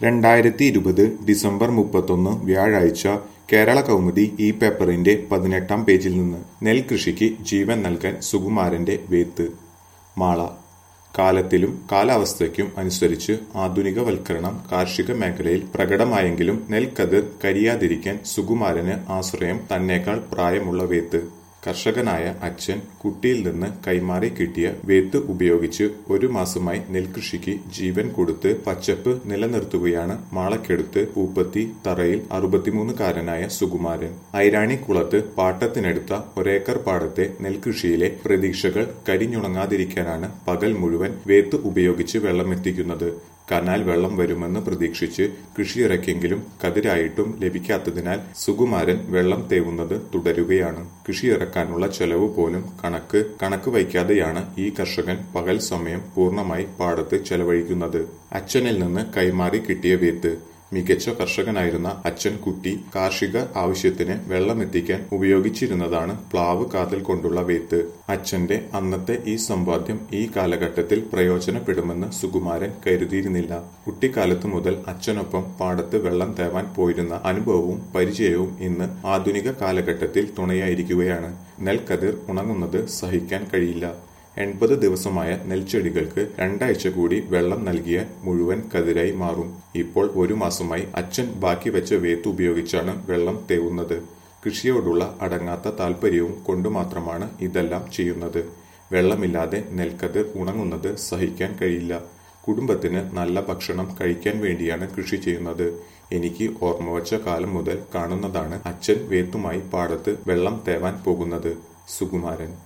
രണ്ടായിരത്തി ഇരുപത് ഡിസംബർ മുപ്പത്തൊന്ന് വ്യാഴാഴ്ച കേരള കൗമുദി ഈ പേപ്പറിന്റെ പതിനെട്ടാം പേജിൽ നിന്ന് നെൽകൃഷിക്ക് ജീവൻ നൽകാൻ സുകുമാരന്റെ വേത്ത് മാള കാലത്തിലും കാലാവസ്ഥയ്ക്കും അനുസരിച്ച് ആധുനികവൽക്കരണം കാർഷിക മേഖലയിൽ പ്രകടമായെങ്കിലും നെൽക്കതിർ കരിയാതിരിക്കാൻ സുകുമാരന് ആശ്രയം തന്നേക്കാൾ പ്രായമുള്ള വേത്ത് കർഷകനായ അച്ഛൻ കുട്ടിയിൽ നിന്ന് കൈമാറി കിട്ടിയ വേത്ത് ഉപയോഗിച്ച് ഒരു മാസമായി നെൽകൃഷിക്ക് ജീവൻ കൊടുത്ത് പച്ചപ്പ് നിലനിർത്തുകയാണ് മാളക്കെടുത്ത് പൂപ്പത്തി തറയിൽ അറുപത്തിമൂന്നുകാരനായ സുകുമാരൻ ഐരാണി കുളത്ത് പാട്ടത്തിനെടുത്ത ഒരേക്കർ പാടത്തെ നെൽകൃഷിയിലെ പ്രതീക്ഷകൾ കരിഞ്ഞുണങ്ങാതിരിക്കാനാണ് പകൽ മുഴുവൻ വേത്ത് ഉപയോഗിച്ച് വെള്ളമെത്തിക്കുന്നത് കനാൽ വെള്ളം വരുമെന്ന് പ്രതീക്ഷിച്ച് കൃഷിയിറക്കിയെങ്കിലും കതിരായിട്ടും ലഭിക്കാത്തതിനാൽ സുകുമാരൻ വെള്ളം തേവുന്നത് തുടരുകയാണ് കൃഷിയിറക്കാനുള്ള ചെലവ് പോലും കണക്ക് കണക്ക് വയ്ക്കാതെയാണ് ഈ കർഷകൻ പകൽ സമയം പൂർണ്ണമായി പാടത്ത് ചെലവഴിക്കുന്നത് അച്ഛനിൽ നിന്ന് കൈമാറി കിട്ടിയ വേത്ത് മികച്ച കർഷകനായിരുന്ന അച്ഛൻ കുട്ടി കാർഷിക ആവശ്യത്തിന് വെള്ളമെത്തിക്കാൻ ഉപയോഗിച്ചിരുന്നതാണ് പ്ലാവ് കാതൽ കൊണ്ടുള്ള വേത്ത് അച്ഛന്റെ അന്നത്തെ ഈ സമ്പാദ്യം ഈ കാലഘട്ടത്തിൽ പ്രയോജനപ്പെടുമെന്ന് സുകുമാരൻ കരുതിയിരുന്നില്ല കുട്ടിക്കാലത്ത് മുതൽ അച്ഛനൊപ്പം പാടത്ത് വെള്ളം തേവാൻ പോയിരുന്ന അനുഭവവും പരിചയവും ഇന്ന് ആധുനിക കാലഘട്ടത്തിൽ തുണയായിരിക്കുകയാണ് നെൽക്കതിർ ഉണങ്ങുന്നത് സഹിക്കാൻ കഴിയില്ല എൺപത് ദിവസമായ നെൽച്ചെടികൾക്ക് രണ്ടാഴ്ച കൂടി വെള്ളം നൽകിയ മുഴുവൻ കതിരായി മാറും ഇപ്പോൾ ഒരു മാസമായി അച്ഛൻ ബാക്കി വെച്ച വേത്ത് ഉപയോഗിച്ചാണ് വെള്ളം തേവുന്നത് കൃഷിയോടുള്ള അടങ്ങാത്ത താല്പര്യവും കൊണ്ട് മാത്രമാണ് ഇതെല്ലാം ചെയ്യുന്നത് വെള്ളമില്ലാതെ നെൽക്കതിർ ഉണങ്ങുന്നത് സഹിക്കാൻ കഴിയില്ല കുടുംബത്തിന് നല്ല ഭക്ഷണം കഴിക്കാൻ വേണ്ടിയാണ് കൃഷി ചെയ്യുന്നത് എനിക്ക് ഓർമ്മ വച്ച കാലം മുതൽ കാണുന്നതാണ് അച്ഛൻ വേത്തുമായി പാടത്ത് വെള്ളം തേവാൻ പോകുന്നത് സുകുമാരൻ